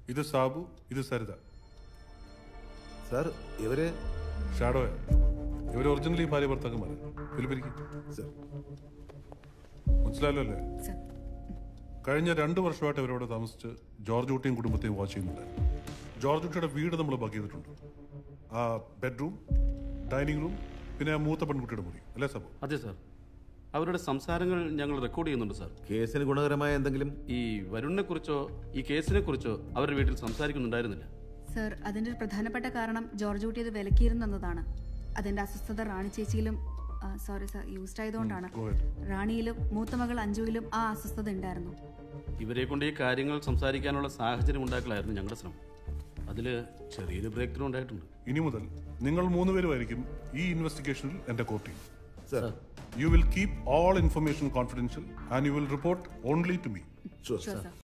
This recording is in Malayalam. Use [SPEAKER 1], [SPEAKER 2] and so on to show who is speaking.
[SPEAKER 1] ഇത് സാബു ഇത് സരിത
[SPEAKER 2] സാർ ഇവര്
[SPEAKER 1] ഷാഡോ ഇവർ ഒറിജിനലി ഭാര്യ ഭർത്താക്കന്മാരെ ഫിലിപ്പിരിക്കും
[SPEAKER 2] സാർ
[SPEAKER 1] മനസ്സിലായല്ലോ അല്ലേ
[SPEAKER 3] സർ
[SPEAKER 1] കഴിഞ്ഞ രണ്ട് വർഷമായിട്ട് ഇവരോട് താമസിച്ച് ജോർജ് കുട്ടിയും കുടുംബത്തെയും വാച്ച് ചെയ്യുന്നുണ്ടായിരുന്നു ജോർജ് കുട്ടിയുടെ വീട് നമ്മൾ ബഗ് ചെയ്തിട്ടുണ്ട് ആ ബെഡ്റൂം ഡൈനിങ് റൂം പിന്നെ ആ മൂത്ത പെൺകുട്ടിയുടെ മുറി അല്ലേ സാബു
[SPEAKER 4] അതെ സാർ അവരുടെ സംസാരങ്ങൾ ഞങ്ങൾ റെക്കോർഡ് ചെയ്യുന്നുണ്ട് സാർ
[SPEAKER 2] കേസിന് ഗുണകരമായ എന്തെങ്കിലും
[SPEAKER 4] ഈ വരുണിനെ കുറിച്ചോ ഈ കേസിനെ കുറിച്ചോ അവരുടെ വീട്ടിൽ സംസാരിക്കുന്നുണ്ടായിരുന്നില്ല
[SPEAKER 3] സർ അതിന്റെ ഒരു പ്രധാനപ്പെട്ട കാരണം ജോർജ് കുട്ടി അത് വിലക്കിയിരുന്നു എന്നതാണ് അതിന്റെ അസ്വസ്ഥത റാണി ചേച്ചിയിലും സോറി സർ യൂസ്ഡ് ആയതുകൊണ്ടാണ്
[SPEAKER 1] go ahead.
[SPEAKER 3] റാണിയിലും മൂത്ത മകൾ അഞ്ജുവിലും ആ അസ്വസ്ഥത ഉണ്ടായിരുന്നു
[SPEAKER 4] ഇവരെ കൊണ്ട് ഈ കാര്യങ്ങൾ സംസാരിക്കാനുള്ള സാഹചര്യം ഉണ്ടാക്കലായിരുന്നു ഞങ്ങളുടെ ശ്രമം അതിൽ ചെറിയൊരു ബ്രേക്ക് ത്രൂ ഉണ്ടായിട്ടുണ്ട്
[SPEAKER 1] ഇനി മുതൽ നിങ്ങൾ മൂന്നുപേരുമായിരിക്കും ഈ ഇൻവെസ്റ്റിഗേഷനിൽ എന്റെ കോർട്ട് ചെയ്യും
[SPEAKER 2] sir
[SPEAKER 1] you will keep all information confidential and you will report only to me
[SPEAKER 2] sure
[SPEAKER 3] sure sir